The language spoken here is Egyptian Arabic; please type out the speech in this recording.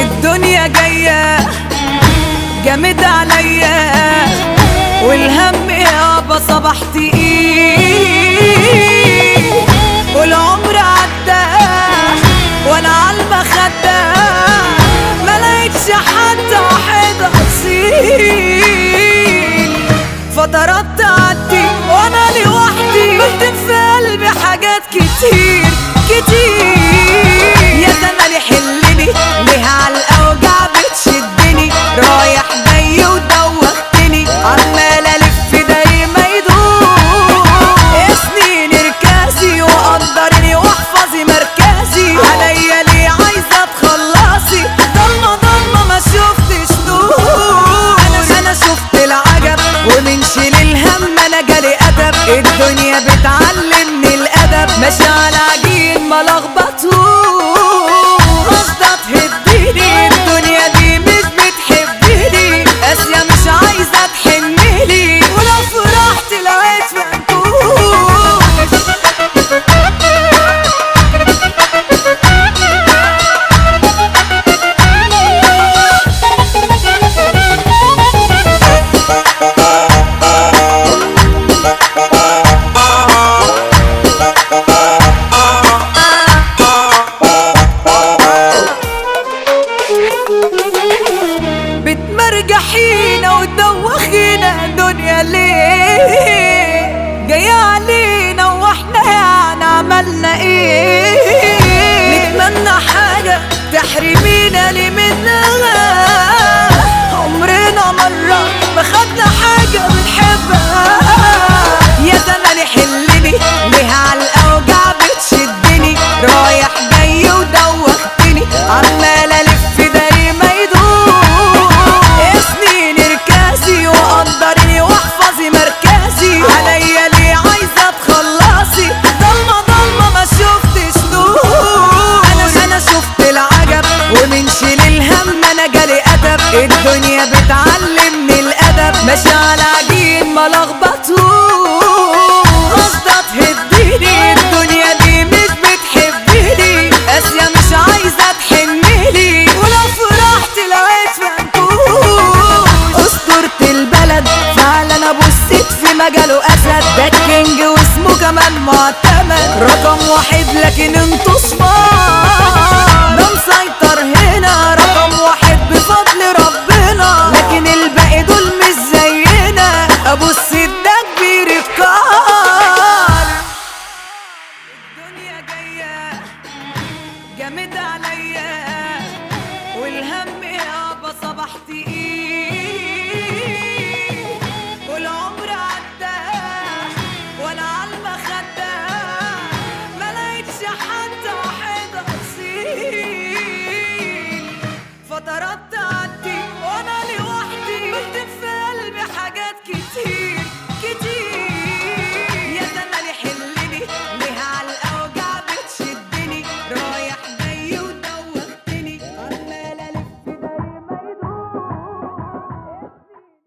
الدنيا جاية جامد عليا والهم يابا صباح تقيل والعمر عدى وانا عالمخدة ما لقيتش حتى واحد اصيل فترات تعدي وانا لوحدي بكتب في قلبي حاجات كتير كتير يا زماني حلني ليه عالاوجع بتشدني رايح جاي ودوختني عمال الف دايما يدور يا سنين اركاسي وقدرني واحفظي مركزي عليا ليه عايزه تخلصي ضلمه ضلمه ما شفتش نور انا انا شفت العجب ومن شيل الهم انا جالي ادب الدنيا بتعلمني الادب ماشي على عجين ما لخبطوش قصدها تهديني الدنيا دي مش بتحبني قاسية مش عايزة تحنلي ولو فرحت لقيت فنكوش بتمرجحينا وتدوخينا الدنيا ليه جاية علينا واحنا يعني عملنا ايه نتمنى حاجة تحرمينا ليه منها عمرنا مرة ما خدنا حاجة بنحبها يا زماني حلني ليه عالاوجع بتشدني رايح جاي ودوختني عمال الف دايما يدور يا سنين اركاسي وقدرني واحفظي مركزي عليا ليه عايزه تخلصي ضلمه ضلمه ما شفتش نور انا انا شفت العجب ومن شيل الهم انا جالي ادب الدنيا بتعلمني الادب ماشي على عجين ما لخبطوش قصدها تهديني الدنيا دي مش بتحبني قاسية مش عايزة تحنلي ولو فرحت لقيت فنكوش أسطورة البلد فعلا أبو السيد في مجاله أسد ده الكينج واسمه كمان معتمد رقم واحد لكن انتوا صفار ده مسيطر هنا رقم واحد بفضل ربنا لكن الباقي دول مش زينا أبو السيد ده كبير الكار الدنيا جاية جامد عليا والهم يابا صباح تقيل والعمر عدى وانا عالمخدة ما لقيتش حتى واحد اصيل فترات